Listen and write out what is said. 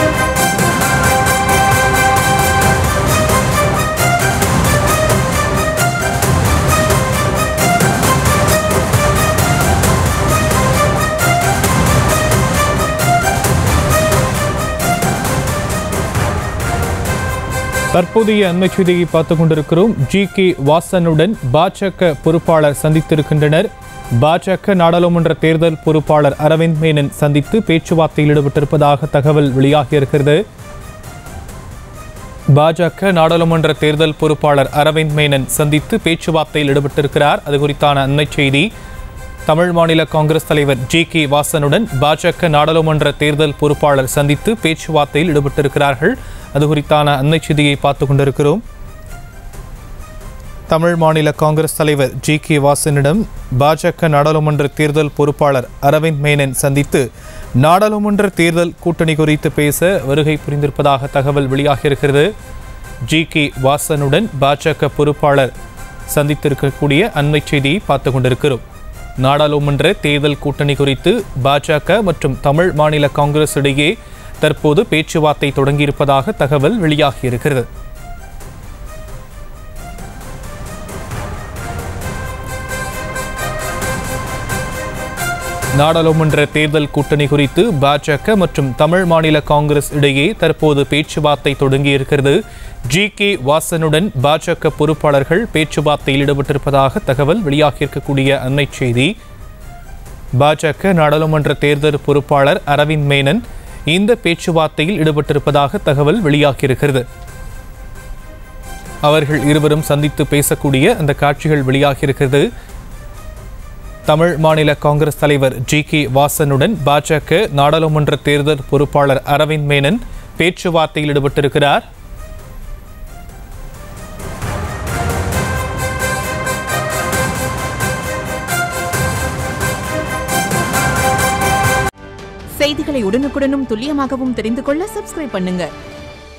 தற்போதைய அண்மை செய்தியை பார்த்துக் கொண்டிருக்கிறோம் ஜி கே வாசனுடன் பாஜக பொறுப்பாளர் சந்தித்திருக்கின்றனர் பாஜக நாடாளுமன்ற தேர்தல் பொறுப்பாளர் அரவிந்த் மேனன் சந்தித்து பேச்சுவார்த்தையில் ஈடுபட்டிருப்பதாக தகவல் வெளியாகியிருக்கிறது பாஜக நாடாளுமன்ற தேர்தல் பொறுப்பாளர் அரவிந்த் மேனன் சந்தித்து பேச்சுவார்த்தையில் ஈடுபட்டிருக்கிறார் அது குறித்தான அண்மை செய்தி தமிழ் மாநில காங்கிரஸ் தலைவர் ஜி கே வாசனுடன் பாஜக நாடாளுமன்ற தேர்தல் பொறுப்பாளர் சந்தித்து பேச்சுவார்த்தையில் ஈடுபட்டிருக்கிறார்கள் அது குறித்தான அண்மை செய்தியை பார்த்து கொண்டிருக்கிறோம் தமிழ் மாநில காங்கிரஸ் தலைவர் ஜி கே வாசனிடம் பாஜக நாடாளுமன்ற தேர்தல் பொறுப்பாளர் அரவிந்த் மேனன் சந்தித்து நாடாளுமன்ற தேர்தல் கூட்டணி குறித்து பேச வருகை புரிந்திருப்பதாக தகவல் வெளியாகியிருக்கிறது ஜி கே வாசனுடன் பாஜக பொறுப்பாளர் சந்தித்திருக்கக்கூடிய அண்மை செய்தியை பார்த்து கொண்டிருக்கிறோம் நாடாளுமன்ற தேர்தல் கூட்டணி குறித்து பாஜக மற்றும் தமிழ் மாநில காங்கிரஸ் இடையே தற்போது பேச்சுவார்த்தை தொடங்கியிருப்பதாக தகவல் வெளியாகியிருக்கிறது நாடாளுமன்ற தேர்தல் கூட்டணி குறித்து பாஜக மற்றும் தமிழ் மாநில காங்கிரஸ் இடையே தற்போது பேச்சுவார்த்தை தொடங்கியிருக்கிறது ஜி கே வாசனுடன் பாஜக பொறுப்பாளர்கள் பேச்சுவார்த்தையில் ஈடுபட்டிருப்பதாக தகவல் வெளியாகியிருக்கக்கூடிய அண்மை செய்தி பாஜக நாடாளுமன்ற தேர்தல் பொறுப்பாளர் அரவிந்த் மேனன் இந்த பேச்சுவார்த்தையில் ஈடுபட்டிருப்பதாக தகவல் வெளியாகியிருக்கிறது அவர்கள் இருவரும் சந்தித்து பேசக்கூடிய அந்த காட்சிகள் வெளியாகியிருக்கிறது தமிழ் மாநில காங்கிரஸ் தலைவர் ஜி கே வாசனுடன் பாஜக நாடாளுமன்ற தேர்தல் பொறுப்பாளர் அரவிந்த் மேனன் பேச்சுவார்த்தையில் ஈடுபட்டிருக்கிறார் செய்திகளை உடனுக்குடனும் துல்லியமாகவும் தெரிந்து கொள்ள சப்ஸ்கிரைப் பண்ணுங்க